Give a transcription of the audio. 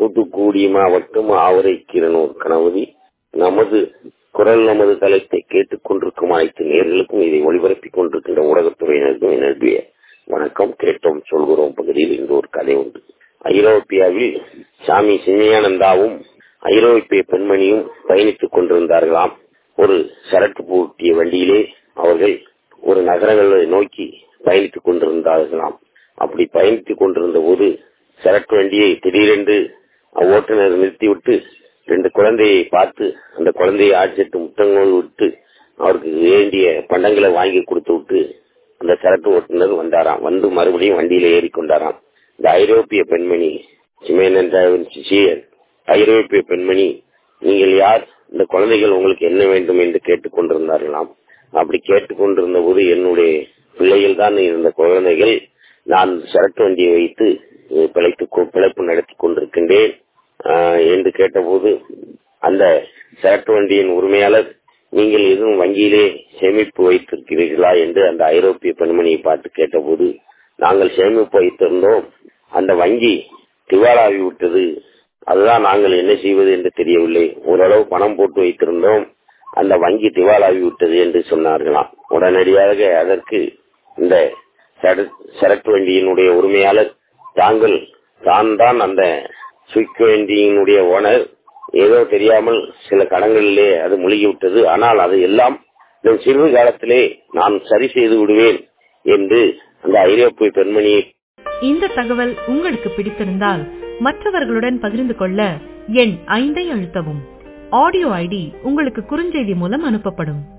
தூத்துக்குடி மாவட்டம் ஆவரைக்கிரனூர் கணபதி நமது குரல் நமது தளத்தை கேட்டுக் கொண்டிருக்கும் அனைத்து நேர்களுக்கும் இதை ஒளிபரப்பிக் கொண்டிருக்கின்ற ஊடகத்துறையினருக்கும் என்னுடைய வணக்கம் கேட்டோம் சொல்கிறோம் பகுதியில் இன்று ஒரு கதை உண்டு ஐரோப்பியாவில் சாமி சின்மயானந்தாவும் ஐரோப்பிய பெண்மணியும் பயணித்துக் கொண்டிருந்தார்களாம் ஒரு சரக்கு பூட்டிய வண்டியிலே அவர்கள் ஒரு நகரங்களை நோக்கி பயணித்துக் கொண்டிருந்தார்களாம் அப்படி பயணித்துக் கொண்டிருந்த போது சரக்கு வண்டியை திடீரென்று ஓட்டுநர் நிறுத்திவிட்டு ரெண்டு குழந்தையை பார்த்து அந்த குழந்தையை ஆட்சிட்டு முத்தங்கள் விட்டு அவருக்கு வேண்டிய பண்டங்களை வாங்கி கொடுத்து விட்டு அந்த சரக்கு ஓட்டுநர் வந்தாராம் வந்து மறுபடியும் வண்டியில ஏறிக்கொண்டாராம் இந்த ஐரோப்பிய பெண்மணி சிமேனந்தாவின் சிஷியர் ஐரோப்பிய பெண்மணி நீங்கள் யார் இந்த குழந்தைகள் உங்களுக்கு என்ன வேண்டும் என்று கேட்டுக் கொண்டிருந்தார்களாம் அப்படி கேட்டுக்கொண்டிருந்த போது என்னுடைய பிள்ளைகள் தான் இருந்த குழந்தைகள் நான் சரக்கு வண்டியை வைத்து பிழைத்து பிழைப்பு நடத்தி கொண்டிருக்கின்றேன் என்று கேட்டபோது அந்த சரக்கு வண்டியின் உரிமையாளர் நீங்கள் எதுவும் வங்கியிலே சேமிப்பு வைத்திருக்கிறீர்களா என்று அந்த ஐரோப்பிய பெண்மணியை பார்த்து கேட்டபோது நாங்கள் சேமிப்பு வைத்திருந்தோம் அந்த வங்கி திவாலாகி விட்டது அதுதான் நாங்கள் என்ன செய்வது என்று தெரியவில்லை ஓரளவு பணம் போட்டு வைத்திருந்தோம் அந்த வங்கி திவாலாகி விட்டது என்று சொன்னார்களாம் உடனடியாக அதற்கு இந்த சரக்கு வண்டியினுடைய உரிமையாளர் தாங்கள் தான் தான் அந்த சுவிக் வண்டியினுடைய ஓனர் ஏதோ தெரியாமல் சில கடங்களிலே அது முழுகிவிட்டது ஆனால் அது எல்லாம் சிறிது காலத்திலே நான் சரி செய்து விடுவேன் என்று அந்த ஐரோப்பிய பெண்மணியை இந்த தகவல் உங்களுக்கு பிடித்திருந்தால் மற்றவர்களுடன் பகிர்ந்து கொள்ள எண் ஐந்தை அழுத்தவும் ஆடியோ ஐடி உங்களுக்கு குறுஞ்செய்தி மூலம் அனுப்பப்படும்